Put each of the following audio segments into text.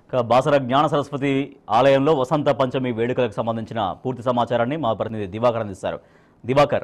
ఇక బాసర జ్ఞాన సరస్వతి ఆలయంలో వసంత పంచమి వేడుకలకు సంబంధించిన పూర్తి సమాచారాన్ని మా ప్రతినిధి దివాకర్ అందిస్తారు దివాకర్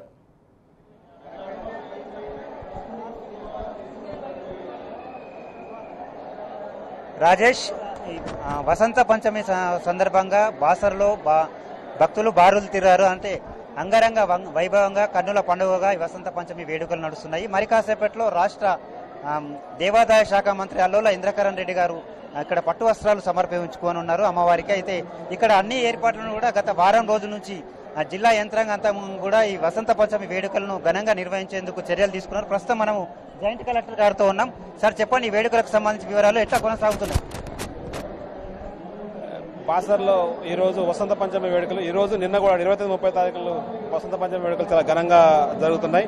రాజేష్ ఈ, ఆ, వసంత పంచమి స- సందర్భంగా బాసర్లో బా భక్తులు బారులు తిరారు అంటే అంగరంగ వం- వైభవంగా కన్నుల పండుగగా ఈ వసంత పంచమి వేడుకలు నడుస్తున్నాయి మరి కాసేపట్లో రాష్ట్ర ఆమ్, దేవాదాయ శాఖ మంత్రి అల్లోల ఇంద్రకరణ్ రెడ్డి గారు ఇక్కడ పట్టు వస్త్రాలు సమర్పించుకొని ఉన్నారు అమ్మవారికి అయితే ఇక్కడ అన్ని ఏర్పాట్లను కూడా గత వారం రోజుల నుంచి ఆ జిల్లా యంత్రాంగం అంతా కూడా ఈ వసంత పంచమి వేడుకలను ఘనంగా నిర్వహించేందుకు చర్యలు తీసుకున్నారు ప్రస్తుతం మనము జాయింట్ కలెక్టర్ గారితో ఉన్నాం సార్ చెప్పండి ఈ వేడుకలకు సంబంధించిన వివరాలు ఎట్లా కొనసాగుతున్నాయి బాసర్లో ఈ రోజు వసంత పంచమి వేడుకలు ఈ రోజు నిన్న కూడా ఇరవై తొమ్మిది ముప్పై తారీఖులు వసంత పంచమి వేడుకలు చాలా ఘనంగా జరుగుతున్నాయి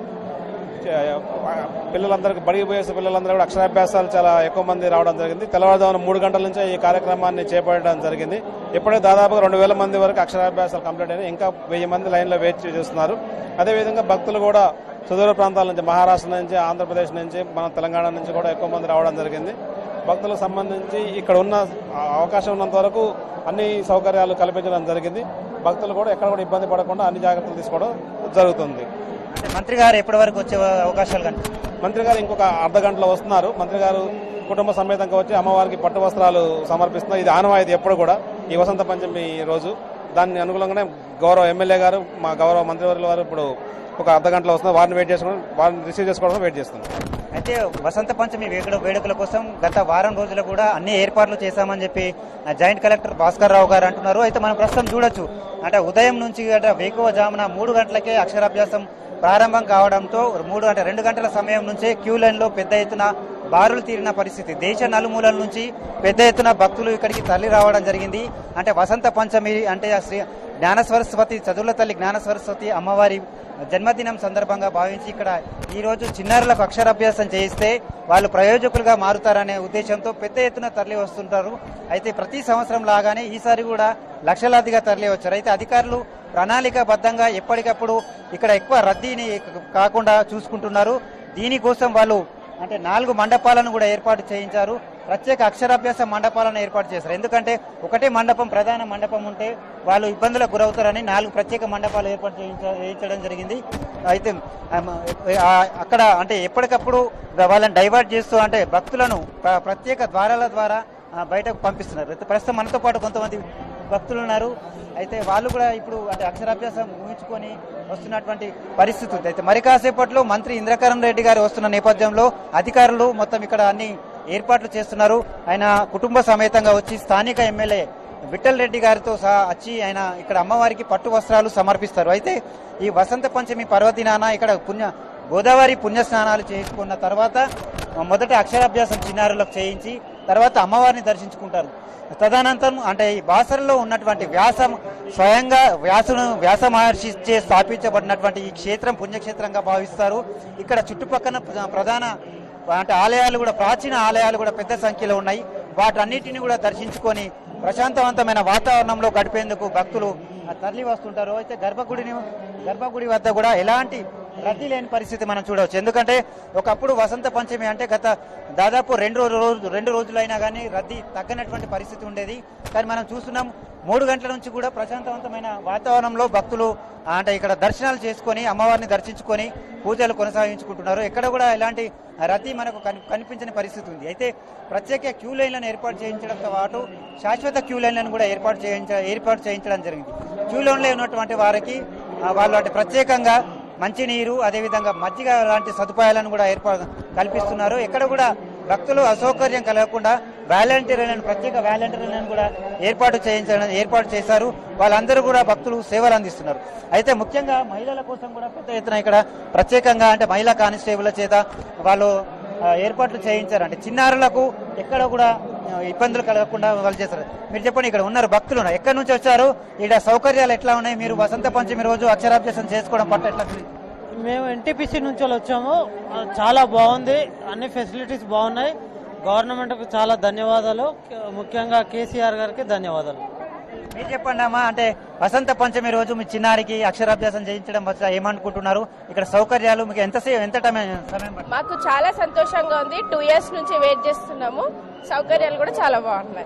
చే- పిల్లలందరికీ బడికి పోయే పిల్లలందరూ కూడా అక్షరాభ్యాసాలు చాలా ఎక్కువ మంది రావడం జరిగింది తెల్లవారుజామున మూడు గంటల నుంచే ఈ కార్యక్రమాన్ని చేపట్టడం జరిగింది ఇప్పుడే దాదాపుగా రెండు వేల మంది వరకు అక్షరాభ్యాసాలు కంప్లీట్ అయినాయి ఇంకా వెయ్యి మంది లైన్లో వెయిట్ చేస్తున్నారు అదేవిధంగా భక్తులు కూడా సుదూర ప్రాంతాల నుంచి మహారాష్ట్ర నుంచి ఆంధ్రప్రదేశ్ నుంచి మన తెలంగాణ నుంచి కూడా ఎక్కువ మంది రావడం జరిగింది భక్తులకు సంబంధించి ఇక్కడ ఉన్న అవకాశం ఉన్నంత వరకు అన్ని సౌకర్యాలు కల్పించడం జరిగింది భక్తులు కూడా ఎక్కడ కూడా ఇబ్బంది పడకుండా అన్ని జాగ్రత్తలు తీసుకోవడం జరుగుతుంది అంటే మంత్రి గారు ఎప్పటి వరకు వచ్చే అవకాశాలు కనిపిస్తాయి మంత్రి గారు ఇంకొక అర్ధ గంటలో వస్తున్నారు మంత్రి గారు కుటుంబ సమేతంగా వచ్చి అమ్మవారికి పట్టు వస్త్రాలు సమర్పిస్తున్నారు ఇది ఆనవాయితీ ఎప్పుడు కూడా ఈ వసంత పంచమి రోజు దాన్ని అనుగుణంగానే గౌరవ ఎమ్మెల్యే గారు మా గౌరవ మంత్రివర్యుల వారు ఇప్పుడు ఒక అర్ధ గంటలో వస్తున్నారు వారిని వెయిట్ చేసుకోవడం వారిని రిసీవ్ చేసుకోవడం వెయిట్ చేస్తున్నాం అయితే వసంత పంచమి వేడుక వేడుకల కోసం గత వారం రోజులు కూడా అన్ని ఏర్పాట్లు చేశామని చెప్పి ఆ, జాయింట్ కలెక్టర్ భాస్కర్ రావు గారు అంటున్నారు అయితే మనం ప్రస్తుతం చూడొచ్చు అంటే ఉదయం నుంచి అంటే వేకువ జామున మూడు గంటలకే అక్షరాభ్యాసం ప్రారంభం కావడంతో మూడు అంటే రెండు గంటల సమయం నుంచే క్యూ లైన్ లో పెద్ద ఎత్తున బారులు తీరిన పరిస్థితి దేశ నలుమూలల నుంచి పెద్ద ఎత్తున భక్తులు ఇక్కడికి తరలి రావడం జరిగింది అంటే వసంత పంచమి అంటే ఆ శ్రీ జ్ఞాన సరస్వతి చదువుల తల్లి జ్ఞాన సరస్వతి అమ్మవారి జన్మదినం సందర్భంగా భావించి ఇక్కడ ఈ రోజు చిన్నారులకు అక్షరాభ్యాసం చేయిస్తే వాళ్ళు ప్రయోజకులుగా మారుతారనే ఉద్దేశంతో పెద్ద ఎత్తున తరలి వస్తుంటారు అయితే ప్రతి సంవత్సరం లాగానే ఈసారి కూడా లక్షలాదిగా తరలి వచ్చారు అయితే అధికారులు ప్రణాళికాబద్ధంగా ఎప్పటికప్పుడు ఇక్కడ ఎక్కువ రద్దీని కాకుండా చూసుకుంటున్నారు దీనికోసం వాళ్ళు అంటే నాలుగు మండపాలను కూడా ఏర్పాటు చేయించారు ప్రత్యేక అక్షరాభ్యాస మండపాలను ఏర్పాటు చేశారు ఎందుకంటే ఒకటే మండపం ప్రధాన మండపం ఉంటే వాళ్ళు ఇబ్బందులకు గురవుతారని నాలుగు ప్రత్యేక మండపాలు ఏర్పాటు చేయించ చేయించడం జరిగింది అయితే ఆమ్, ఆ, అక్కడ అంటే ఎప్పటికప్పుడు వాళ్ళని డైవర్ట్ చేస్తూ అంటే భక్తులను ప్ర- ప్రత్యేక ద్వారాల ద్వారా ఆ, బయటకు పంపిస్తున్నారు అయితే ప్రస్తుతం మనతో పాటు కొంతమంది భక్తులు ఉన్నారు అయితే వాళ్ళు కూడా ఇప్పుడు అంటే అక్షరాభ్యాసం ఊహించుకొని వస్తున్నటువంటి పరిస్థితి ఉంది అయితే మరి కాసేపట్లో మంత్రి ఇంద్రకరణ్ రెడ్డి గారు వస్తున్న నేపథ్యంలో అధికారులు మొత్తం ఇక్కడ అన్ని ఏర్పాట్లు చేస్తున్నారు ఆయన కుటుంబ సమేతంగా వచ్చి స్థానిక ఎమ్మెల్యే విఠల్ రెడ్డి గారితో సహా వచ్చి ఆయన ఇక్కడ అమ్మవారికి పట్టు వస్త్రాలు సమర్పిస్తారు అయితే ఈ వసంత పంచమి పర్వదినాన ఇక్కడ పుణ్య గోదావరి పుణ్య స్నానాలు చేసుకున్న తర్వాత మొదట అక్షరాభ్యాసం చిన్నారులకు చేయించి తర్వాత అమ్మవారిని దర్శించుకుంటారు తదనంతరం అంటే ఈ బాసరలో ఉన్నటువంటి వ్యాసం స్వయంగా వ్యాసును వ్యాస మహర్షి చే స్థాపించబడినటువంటి ఈ క్షేత్రం పుణ్యక్షేత్రంగా భావిస్తారు ఇక్కడ చుట్టుపక్కల ప్ర- ప్రధాన అంటే ఆలయాలు కూడా ప్రాచీన ఆలయాలు కూడా పెద్ద సంఖ్యలో ఉన్నాయి వాటన్నిటిని కూడా దర్శించుకొని ప్రశాంతవంతమైన వాతావరణంలో గడిపేందుకు భక్తులు ఆ, తరలి వస్తుంటారు అయితే గర్భగుడిని గర్భగుడి వద్ద కూడా ఎలాంటి రద్దీ లేని పరిస్థితి మనం చూడవచ్చు ఎందుకంటే ఒకప్పుడు వసంత పంచమి అంటే గత దాదాపు రెండు రోజు రెండు రోజులైనా కానీ రద్దీ తగ్గనటువంటి పరిస్థితి ఉండేది కానీ మనం చూస్తున్నాం మూడు గంటల నుంచి కూడా ప్రశాంతవంతమైన వాతావరణంలో భక్తులు ఆ, అంటే ఇక్కడ దర్శనాలు చేసుకొని అమ్మవారిని దర్శించుకొని పూజలు కొనసాగించుకుంటున్నారు ఎక్కడ కూడా ఎలాంటి రద్దీ మనకు కని- కనిపించని పరిస్థితి ఉంది అయితే ప్రత్యేక క్యూ లైన్లను ఏర్పాటు చేయించడంతో పాటు శాశ్వత క్యూ లైన్లను కూడా ఏర్పాటు చేయించ ఏర్పాటు చేయించడం జరిగింది క్యూ లైన్లో ఉన్నటువంటి వారికి ఆ, వాళ్ళు అంటే ప్రత్యేకంగా మంచినీరు అదేవిధంగా మజ్జిగ లాంటి సదుపాయాలను కూడా ఏర్పాటు కల్పిస్తున్నారు ఎక్కడ కూడా భక్తులు అసౌకర్యం కలగకుండా వాలంటీర్లను ప్రత్యేక వాలంటీర్లను కూడా ఏర్పాటు చేయించడం ఏర్పాటు చేశారు వాళ్ళందరూ కూడా భక్తులు సేవలు అందిస్తున్నారు అయితే ముఖ్యంగా మహిళల కోసం కూడా పెద్ద ఎత్తున ఇక్కడ ప్రత్యేకంగా అంటే మహిళా కానిస్టేబుల్ చేత వాళ్ళు ఆ, ఏర్పాట్లు చేయించారు అంటే చిన్నారులకు ఎక్కడ కూడా ఆ, ఇబ్బందులు కలగకుండా వాళ్ళు చేస్తారు మీరు చెప్పండి ఇక్కడ ఉన్నారు భక్తులు ఉన్నారు ఎక్కడి నుంచి వచ్చారు ఇక్కడ సౌకర్యాలు ఎట్లా ఉన్నాయి మీరు వసంత పంచమి రోజు అక్షరాభ్యాసం చేసుకోవడం పట్ల ఎట్లా ఫీల్? మేము ఎన్టీపీసీ నుంచి వచ్చాము ఆ, చాలా బాగుంది అన్ని ఫెసిలిటీస్ బాగున్నాయి గవర్నమెంట్కు చాలా ధన్యవాదాలు ముఖ్యంగా కేసీఆర్ గారికి ధన్యవాదాలు మీరు చెప్పండి అమ్మా అంటే వసంత పంచమి రోజు మీ చిన్నారికి అక్షరాభ్యాసం చేయించడం వచ్చా ఏమనుకుంటున్నారు ఇక్కడ సౌకర్యాలు మీకు ఎంతసేపు ఎంత టైం సమయం పడుతుంది? మాకు చాలా సంతోషంగా ఉంది టూ ఇయర్స్ నుంచి వెయిట్ చేస్తున్నాము సౌకర్యాలు కూడా చాలా బాగున్నాయి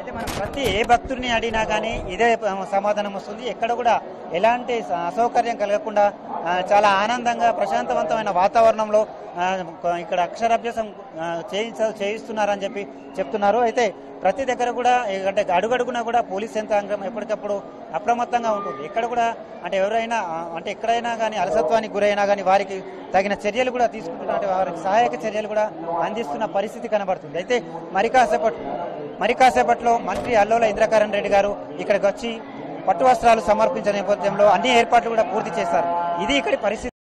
అయితే మనం ప్రతి ఏ భక్తుడిని అడిగినా కానీ ఇదే ప- సమాధానం వస్తుంది ఎక్కడ కూడా ఎలాంటి స- అసౌకర్యం కలగకుండా ఆ, చాలా ఆనందంగా ప్రశాంతవంతమైన వాతావరణంలో ఆ, కొ- ఇక్కడ అక్షరాభ్యాసం ఆ, చేయించ చేయిస్తున్నారని చెప్పి చెప్తున్నారు అయితే ప్రతి దగ్గర కూడా ఏ- అంటే అడుగడుగునా కూడా పోలీస్ యంత్రాంగం ఎప్పటికప్పుడు అప్రమత్తంగా ఉంటుంది ఎక్కడ కూడా అంటే ఎవరైనా ఆ, అంటే ఎక్కడైనా కానీ అలసత్వానికి గురైనా కానీ వారికి తగిన చర్యలు కూడా తీసుకుంటున్న అంటే వారికి సహాయక చర్యలు కూడా అందిస్తున్న పరిస్థితి కనబడుతుంది అయితే మరి కాసేపటి మరి కాసేపట్లో మంత్రి అల్లోల ఇంద్రకరణ్ రెడ్డి గారు ఇక్కడికి వచ్చి పట్టు వస్త్రాలు సమర్పించిన నేపథ్యంలో అన్ని ఏర్పాట్లు కూడా పూర్తి చేశారు ఇది ఇక్కడి పరిస్థితి